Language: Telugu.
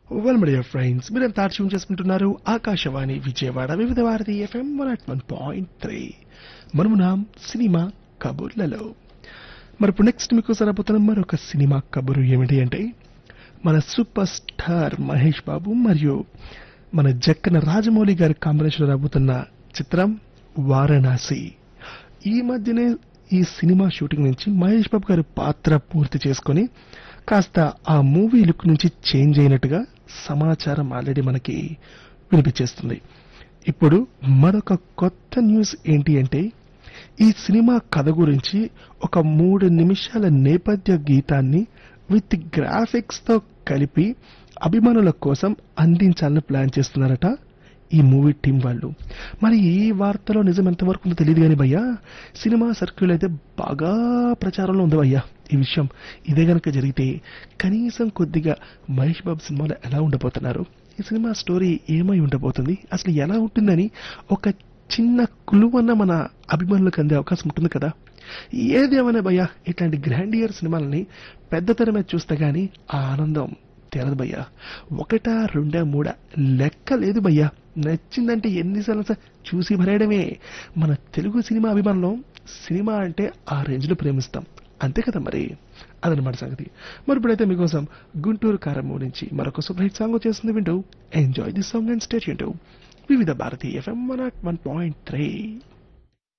వెల్ మై డియర్ ఫ్రెండ్స్ మీరంతా ట్యూన్ చేసుకుంటున్నారు Akashvani Vijayawada Vividh Bharati FM one at one point three మనమునాం సినిమా కబుర్లలో మరి ఇప్పుడు నెక్స్ట్ మీకు సరపోతున్న మరొక సినిమా కబురు ఏమిటి అంటే మన సూపర్ స్టార్ మహేష్ బాబు మరియు మన జక్కన రాజమౌళి గారి కాంబినేషన్ రాబోతున్న చిత్రం వారణాసి ఈ మధ్యనే ఈ సినిమా షూటింగ్ నుంచి మహేష్ బాబు గారి పాత్ర పూర్తి చేసుకొని కాస్త ఆ మూవీ లుక్ నుంచి చేంజ్ అయినట్టుగా సమాచారం ఆల్రెడీ మనకి వినిపించేస్తుంది ఇప్పుడు మరొక కొత్త న్యూస్ ఏంటి అంటే ఈ సినిమా కథ గురించి ఒక మూడు నిమిషాల నేపథ్య గీతాన్ని విత్ గ్రాఫిక్స్ తో కలిపి అభిమానుల కోసం అందించాలని ప్లాన్ చేస్తున్నారట ఈ మూవీ టీం వాళ్ళు మరి ఈ వార్తలో నిజం ఎంతవరకు ఉందో తెలియదు కానీ భయ్యా సినిమా సర్క్యూల్ అయితే బాగా ప్రచారంలో ఉంది భయ్యా ఈ విషయం ఇదే గనక జరిగితే కనీసం కొద్దిగా మహేష్ బాబు సినిమాలో ఎలా ఉండబోతున్నారు ఈ సినిమా స్టోరీ ఏమై ఉండబోతుంది అసలు ఎలా ఉంటుందని ఒక చిన్న క్లూ అన్న మన అభిమానులకు అందే అవకాశం ఉంటుంది కదా ఏదేమైనా భయ్యా ఇట్లాంటి గ్రాండియర్ సినిమాలని పెద్ద తెర మీద చూస్తే గానీ ఆ ఆనందం తెరదు భయ్యా ఒకటా రెండా మూడా లెక్క లేదు భయ్యా నచ్చిందంటే ఎన్నిసార్లు సార్ చూసి భరేయడమే మన తెలుగు సినిమా అభిమానులం సినిమా అంటే ఆ రేంజ్ లో ప్రేమిస్తాం అంతే కదా మరి అదనమాట సంగతి మరి ఇప్పుడైతే మీకోసం గుంటూరు కారమ్మ నుంచి మరొక సూపర్ హిట్ సాంగ్ వచ్చేస్తుంది వింటూ enjoy the song and state Vividh Bharati FM one one point three